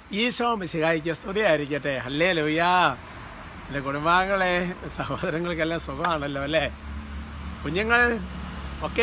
ഈശോ മിശിഹായിക്ക് സ്തുതിയായിരിക്കട്ടെ ഹല്ലേ ലൂയാ എൻ്റെ കുടുംബാംഗങ്ങളെ സഹോദരങ്ങൾക്കെല്ലാം സുഖമാണല്ലോ അല്ലേ കുഞ്ഞുങ്ങൾ ഓക്കെ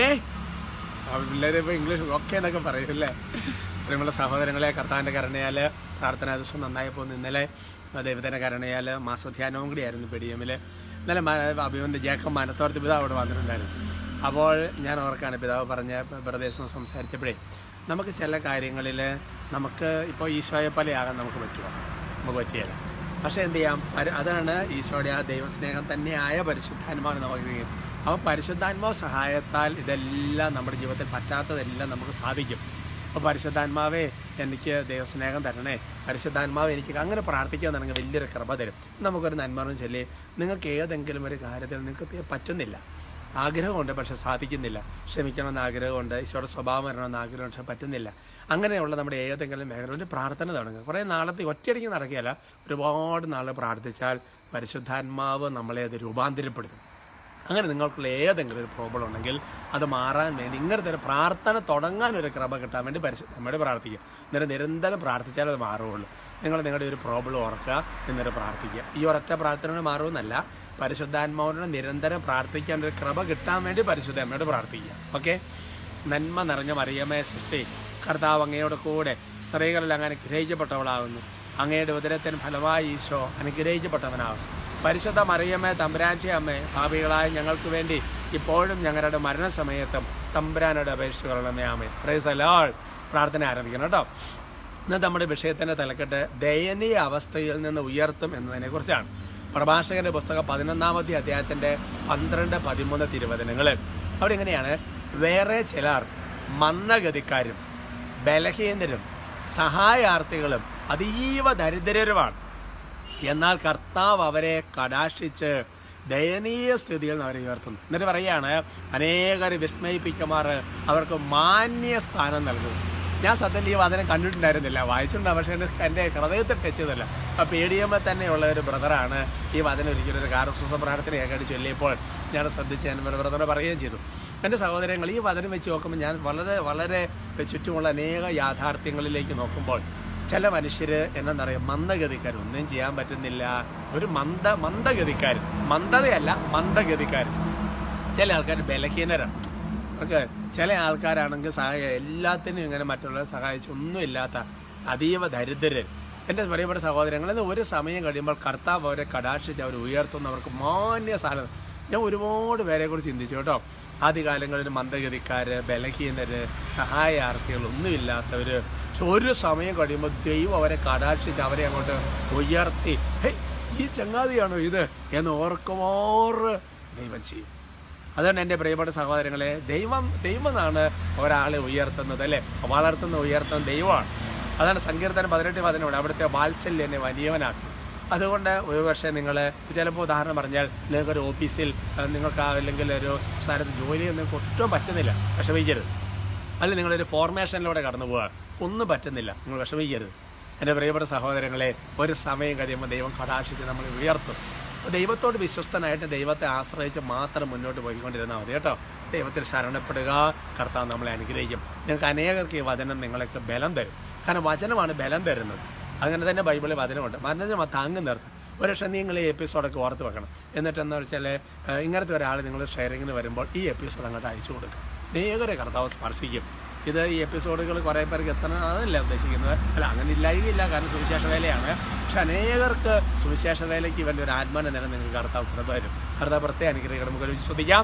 പിള്ളേർ ഇപ്പോൾ ഇംഗ്ലീഷ് ഓക്കെ എന്നൊക്കെ പറയും അല്ലേ പ്രിയമുള്ള സഹോദരങ്ങളെ കർത്താവിൻ്റെ കരുണയാൽ പ്രാർത്ഥനാ ദിവസം നന്നായി പോകുന്നു ഇന്നലെ ദൈവത്തിൻ്റെ കരുണയാൽ മാസധ്യാനവും കൂടിയായിരുന്നു പെടിയമ്മിൽ ഇന്നലെ അഭിമന്യ ജേക്കം മനത്തോർത്ത് പിതാവ് അവിടെ വന്നിട്ടുണ്ടായിരുന്നു അപ്പോൾ ഞാൻ ഓർക്കാണ് പിതാവ് പറഞ്ഞ പ്രദേശം സംസാരിച്ചപ്പോഴേ നമുക്ക് ചില കാര്യങ്ങളിൽ നമുക്ക് ഇപ്പോൾ ഈശോയെ പോലെയാകാൻ നമുക്ക് പറ്റുമോ നമുക്ക് പറ്റിയല്ല പക്ഷേ എന്ത് ചെയ്യാം പരി- അതാണ് ഈശോയുടെ ആ ദൈവസ്നേഹം തന്നെയായ പരിശുദ്ധാത്മാവിനെ നമുക്ക് അപ്പോൾ പരിശുദ്ധാത്മാവ് സഹായത്താൽ ഇതെല്ലാം നമ്മുടെ ജീവിതത്തിൽ പറ്റാത്തതെല്ലാം നമുക്ക് സാധിക്കും അപ്പോൾ പരിശുദ്ധാത്മാവേ എനിക്ക് ദൈവസ്നേഹം തരണേ പരിശുദ്ധാത്മാവ് എനിക്ക് അങ്ങനെ പ്രാർത്ഥിക്കാന്നുണ്ടെങ്കിൽ വലിയൊരു കൃപ തരും നമുക്കൊരു നന്മറും ചൊല്ലി നിങ്ങൾക്ക് ഏതെങ്കിലും ഒരു കാര്യത്തിൽ നിങ്ങൾക്ക് പറ്റുന്നില്ല ആഗ്രഹമുണ്ട് പക്ഷെ സാധിക്കുന്നില്ല ക്ഷമിക്കണമെന്ന് ആഗ്രഹമുണ്ട് ഈശോയുടെ സ്വഭാവം വരണമെന്ന് ആഗ്രഹമുണ്ട് പക്ഷെ പറ്റുന്നില്ല അങ്ങനെയുള്ള നമ്മുടെ ഏതെങ്കിലും മേഖല ഒരു പ്രാർത്ഥന തുടങ്ങുക കുറേ നാളത്തെ ഒറ്റയടിക്ക് നടക്കുകയല്ല ഒരുപാട് നാൾ പ്രാർത്ഥിച്ചാൽ പരിശുദ്ധാത്മാവ് നമ്മളെ അത് രൂപാന്തരപ്പെടുത്തും അങ്ങനെ നിങ്ങൾക്കുള്ള ഏതെങ്കിലും ഒരു പ്രോബ്ലം ഉണ്ടെങ്കിൽ അത് മാറാൻ വേണ്ടി ഇങ്ങനത്തെ ഒരു പ്രാർത്ഥന തുടങ്ങാൻ ഒരു കൃപ കിട്ടാൻ വേണ്ടി പരിശുദ്ധമ്മയോട് പ്രാർത്ഥിക്കുക എന്നിട്ട് നിരന്തരം പ്രാർത്ഥിച്ചാൽ അത് മാറുകയുള്ളൂ നിങ്ങൾ നിങ്ങളുടെ ഒരു പ്രോബ്ലം ഓർക്കുക എന്നിട്ട് പ്രാർത്ഥിക്കുക ഈ ഒരൊറ്റ പ്രാർത്ഥന മാറുമെന്നല്ല പരിശുദ്ധാത്മാവിനോട് നിരന്തരം പ്രാർത്ഥിക്കാൻ ഒരു കൃപ കിട്ടാൻ വേണ്ടി പരിശുദ്ധമ്മയോട് പ്രാർത്ഥിക്കുക ഓക്കെ നന്മ നിറഞ്ഞ മറിയമേ സൃഷ്ടി കർത്താവ് അങ്ങയോട് കൂടെ സ്ത്രീകളിൽ അങ്ങ് അനുഗ്രഹിക്കപ്പെട്ടവളാകുന്നു അങ്ങയുടെ ഉദരത്തിന് ഫലമായി ഈശോ അനുഗ്രഹിക്കപ്പെട്ടവനാകും പരിശുദ്ധ മറിയമ്മേ തമ്പുരാൻ്റെ അമ്മേ ഭാവികളായ ഞങ്ങൾക്ക് വേണ്ടി ഇപ്പോഴും ഞങ്ങളുടെ മരണസമയത്തും തമ്പുരാനോട് അപേക്ഷിച്ചുകൊള്ളണമേ ആമേ പ്രൈസ് അലോൾ പ്രാർത്ഥന ആരംഭിക്കണം കേട്ടോ ഇന്ന് നമ്മുടെ വിഷയത്തിന്റെ തലക്കെട്ട് ദയനീയ അവസ്ഥയിൽ നിന്ന് ഉയർത്തും എന്നതിനെ കുറിച്ചാണ് പ്രഭാഷകന്റെ പുസ്തകം പതിനൊന്നാമത്തെ അധ്യായത്തിന്റെ പന്ത്രണ്ട് പതിമൂന്ന് തിരുവചനങ്ങൾ അവിടെ ഇങ്ങനെയാണ് വേറെ ചിലർ മന്ദഗതിക്കാരും ബലഹീനരും സഹായാർത്ഥികളും അതീവ ദരിദ്രരുമാണ് എന്നാൽ കർത്താവ് അവരെ കടാക്ഷിച്ച് ദയനീയ സ്ഥിതിയിൽ നിന്ന് അവരെ ഉയർത്തുന്നു എന്നിട്ട് പറയുകയാണ് അനേകർ വിസ്മയിപ്പിക്കുമാർ അവർക്ക് മാന്യ സ്ഥാനം നൽകും ഞാൻ സത്യത്തിൽ ഈ വചനം കണ്ടിട്ടുണ്ടായിരുന്നില്ല വായിച്ചിട്ടുണ്ടാവും പക്ഷേ എൻ്റെ എൻ്റെ ഹൃദയത്തിൽ ടച്ച് ചെയ്തല്ല അപ്പോൾ പേടിയുമ്പോൾ തന്നെയുള്ള ഒരു ബ്രദറാണ് ഈ വചനം ഒരിക്കലും ഒരു കാർസുസ പ്രാർത്ഥനയൊക്കെ ചൊല്ലിയപ്പോൾ ഞാൻ ശ്രദ്ധിച്ച് ഞാൻ ബ്രദറിനോട് പറയുകയും ചെയ്തു എൻ്റെ സഹോദരങ്ങൾ ഈ വചനം വെച്ച് നോക്കുമ്പോൾ ഞാൻ വളരെ വളരെ ചുറ്റുമുള്ള അനേക യാഥാർത്ഥ്യങ്ങളിലേക്ക് നോക്കുമ്പോൾ ചില മനുഷ്യര് എന്നറിയാം മന്ദഗതിക്കാർ ഒന്നും ചെയ്യാൻ പറ്റുന്നില്ല ഒരു മന്ദ മന്ദഗതിക്കാർ മന്ദതയല്ല മന്ദഗതിക്കാർ ചില ആൾക്കാർ ബലഹീനരാണ് ഓക്കെ ചില ആൾക്കാരാണെങ്കിൽ സഹായ എല്ലാത്തിനും ഇങ്ങനെ മറ്റുള്ളവരെ സഹായിച്ച് ഒന്നുമില്ലാത്ത അതീവ ദരിദ്രർ എൻ്റെ പ്രിയപ്പെട്ട സഹോദരങ്ങൾ ഇന്ന് ഒരു സമയം കഴിയുമ്പോൾ കർത്താവ് അവരെ കടാക്ഷിച്ച് അവർ ഉയർത്തുന്നവർക്ക് മാന്യ സ്ഥാനം ഞാൻ ഒരുപാട് പേരെ കുറിച്ച് ചിന്തിച്ചു കേട്ടോ ആദ്യകാലങ്ങളിൽ മന്ദഗതിക്കാര് ബലഹീനര് സഹായാർത്ഥികൾ ഒന്നുമില്ലാത്തവര് പക്ഷെ ഒരു സമയം കഴിയുമ്പോൾ ദൈവം അവരെ കടാക്ഷിച്ച് അവരെ അങ്ങോട്ട് ഉയർത്തി "ഹേയ്, ഈ ചങ്ങാതിയാണോ ഇത് എന്ന് ഓർക്കുമോറ് ദൈവം ചെയ്യും അതുകൊണ്ട് എൻ്റെ പ്രിയപ്പെട്ട സഹോദരങ്ങളെ ദൈവം ദൈവമാണ് ഒരാളെ ഉയർത്തുന്നത് അല്ലേ വളർത്തുന്ന ഉയർത്തുന്ന ദൈവമാണ് അതാണ് സങ്കീർത്തനം പതിനെട്ട് പതിനോട് അവിടുത്തെ വാത്സല്യം എന്നെ വലിയവനാക്കി അതുകൊണ്ട് ഒരു പക്ഷേ നിങ്ങൾ ചിലപ്പോൾ ഉദാഹരണം പറഞ്ഞാൽ നിങ്ങൾക്കൊരു ഓഫീസിൽ അഹ് നിങ്ങൾക്ക് ആ അല്ലെങ്കിൽ ഒരു സ്ഥലത്ത് ജോലി നിങ്ങൾക്ക് ഒട്ടും പറ്റുന്നില്ല വിഷമിക്കരുത് അല്ല നിങ്ങളൊരു ഫോർമേഷനിലൂടെ കടന്നു പോവുക ഒന്നും പറ്റുന്നില്ല നിങ്ങൾ വിഷമിക്കരുത് എൻ്റെ പ്രിയപ്പെട്ട സഹോദരങ്ങളെ ഒരു സമയം കഴിയുമ്പോൾ ദൈവം കടാക്ഷിച്ച് നമ്മൾ ഉയർത്തും അപ്പോൾ ദൈവത്തോട് വിശ്വസ്തനായിട്ട് ദൈവത്തെ ആശ്രയിച്ച് മാത്രം മുന്നോട്ട് പോയിക്കൊണ്ടിരുന്നാൽ മതി കേട്ടോ ദൈവത്തിൽ ശരണപ്പെടുക കർത്താവ് നമ്മളെ അനുഗ്രഹിക്കും നിങ്ങൾക്ക് അനേകർക്ക് ഈ വചനം നിങ്ങൾക്ക് ബലം തരും കാരണം വചനമാണ് ബലം തരുന്നത് അങ്ങനെ തന്നെ ബൈബിളിൽ വചനമുണ്ട് വചനം താങ്ങി നിർത്തും ഒരു പക്ഷേ നിങ്ങൾ ഈ എപ്പിസോഡൊക്കെ ഓർത്ത് വെക്കണം എന്നിട്ട് എന്താ വെച്ചാൽ ഏഹ്, ഇങ്ങനത്തെ ഒരാൾ നിങ്ങൾ ഷെയറിങ്ങിന് വരുമ്പോൾ ഈ എപ്പിസോഡ് അങ്ങോട്ട് അയച്ചു കൊടുക്കുക അനേകരെ കർത്താവ് സ്പർശിക്കും ഇത് ഈ എപ്പിസോഡുകൾ കുറേ പേർക്ക് എത്തണം അതല്ല ഉദ്ദേശിക്കുന്നത് അല്ല അങ്ങനെ ഇല്ലായികയില്ല കാരണം സുവിശേഷ വേലയാണ് പക്ഷെ അനേകർക്ക് സുവിശേഷ വേലയ്ക്ക് വേണ്ടി ഒരു ആത്മാന നില നിങ്ങൾക്ക് കർത്താവ് കൃപ വരും കർത്താവ് പ്രത്യേക അനുഗ്രഹിക്കണം നമുക്ക് വിശ്വസിക്കാം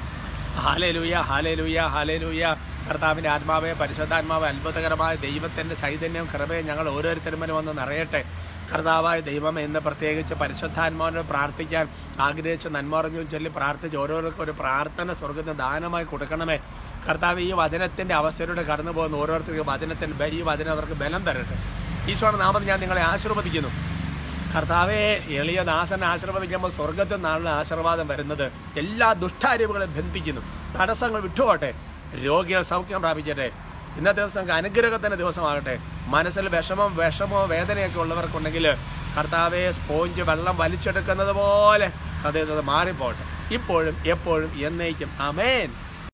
ഹാലേലൂയ ഹാലേലൂയ ഹാലേലൂയ കർത്താവിന്റെ ആത്മാവെ പരിശുദ്ധാത്മാവ് അത്ഭുതകരമായ ദൈവത്തിന്റെ ചൈതന്യം കൃപയെ ഞങ്ങൾ ഓരോരുത്തരും വന്ന് നിറയട്ടെ കർത്താവായ ദൈവം എന്ന് പ്രത്യേകിച്ച് പരിശുദ്ധാത്മാവിനോട് പ്രാർത്ഥിക്കാൻ ആഗ്രഹിച്ച് നന്മറിഞ്ഞു ചൊല്ലി പ്രാർത്ഥിച്ച് ഓരോരുത്തർക്കും ഒരു പ്രാർത്ഥന സ്വർഗത്തിന് ദാനമായി കൊടുക്കണമേ കർത്താവ് ഈ വചനത്തിന്റെ അവസ്ഥയിലൂടെ കടന്നു പോകുന്ന ഓരോരുത്തർക്കും വചനത്തിന് ബ- ഈ വചനം അവർക്ക് ബലം തരട്ടെ ഈശോയുടെ നാമത്തിൽ ഞാൻ നിങ്ങളെ ആശീർവദിക്കുന്നു കർത്താവെ എളിയ ദാസനെ ആശീർവദിക്കുമ്പോൾ സ്വർഗത്തിൽ നിന്നാണ് ആശീർവാദം വരുന്നത് എല്ലാ ദുഷ്ടാരിവുകളെ ബന്ധിക്കുന്നു തടസ്സങ്ങൾ വിട്ടുപോട്ടെ രോഗികൾ സൗഖ്യം പ്രാപിക്കട്ടെ ഇന്നത്തെ ദിവസം നമുക്ക് അനുഗ്രഹത്തിന്റെ ദിവസമാകട്ടെ മനസ്സിൽ വിഷമം വിഷമോ വേദനയൊക്കെ ഉള്ളവർക്കുണ്ടെങ്കിൽ കർത്താവെ സ്പോഞ്ച് വെള്ളം വലിച്ചെടുക്കുന്നത് പോലെ ഹൃദയത്തിൽ മാറിപ്പോട്ടെ ഇപ്പോഴും എപ്പോഴും എന്നേക്കും അമേൻ